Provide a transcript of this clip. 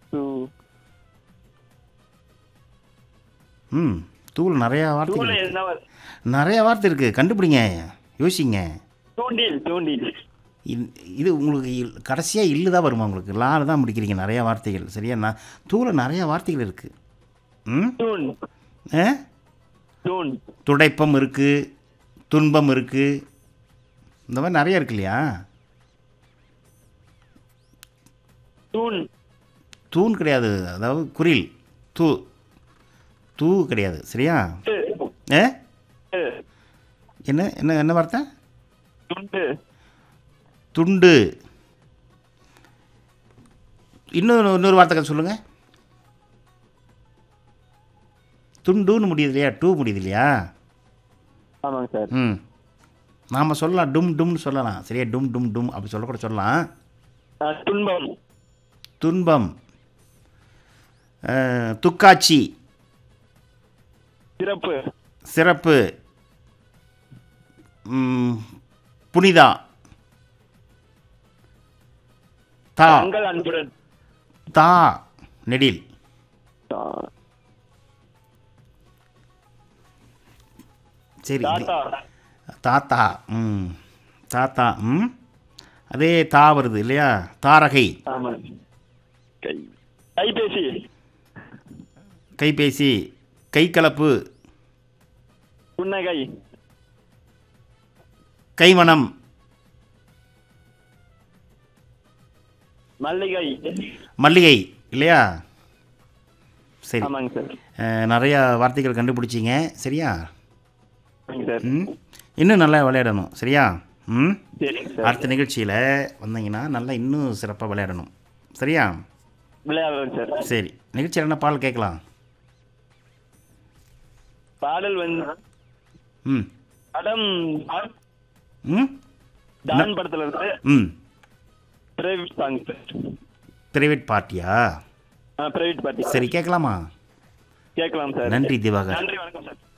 Two ம் தூள் நிறையா டூல வார்த்தைகள் என்ன வரும்? நிறைய வார்த்தை இருக்குது கண்டுபிடிங்க யோசிங்க தூண்டில் தூண்டில் இந்- இது உங்களுக்கு கடைசியாக இல்லு தான் வருமா உங்களுக்கு லால தான் முடிக்கிறீங்க நிறையா வார்த்தைகள் சரியா நான் தூள நிறையா வார்த்தைகள் இருக்குது ம் தூண் ஆ தூண் துடைப்பம் இருக்குது துன்பம் இருக்குது இந்த மாதிரி நிறைய இருக்கு இல்லையா தூண் தூண் கிடையாது அதாவது குரில் தூ தூ கிடையாது சரியா டு, ஏ டு, என்ன என்ன என்ன வார்த்தை துண்டு துண்டு இன்னொரு இன்னொரு வார்த்தை சொல்லுங்கள் துண்டுன்னு முடியுது இல்லையா டூ முடியுது இல்லையா ஆமாங்க சார் ம் நாம் சொல்லலாம் டும் டும்னு சொல்லலாம் சரியா டும் டும் டும் அப்படி சொல்லக்கூட சொல்லலாம் ஆ, துன்பம் துன்பம் அஹ், துக்காட்சி சிறப்பு சிறப்பு ம், புனிதா தா உங்கள் அன்புடன் தா நெடில் ஆ, சரி இது- தாத்தா தாத்தா ம் தாத்தா ம் அதே தா வருது இல்லையா தாரகை ஆமாங்க கை கைபேசி கைபேசி கைக்கலப்பு புன்னகை கைமணம் மல்லிகை மல்லிகை இல்லையா சரி ஆமாங்க சார் அஹ், நிறைய வார்த்தைகள் கண்டுபிடிச்சிங்க சரியா ஆமாங்க சார் ம் இன்னும் நல்லா விளையாடணும் சரியா ம் சரிங்க சார் அடுத்த நிகழ்ச்சியில் வந்தீங்கன்னா நல்லா இன்னும் சிறப்பாக விளையாடணும் சரியா விளையாடுறேன் சார் சரி நிகழ்ச்சியில் என்ன பால் கேட்கலாம் பாடல் வந்து ம் படம் ம் டான் படத்துல இருந்து ம் பிரைவேட் சாங் சார் பிரைவேட் பார்ட்டியா பிரைவேட் பார்ட்டி சரி கேட்கலாமா கேட்கலாம் சார் நன்றி திவாகர் நன்றி வணக்கம் சார்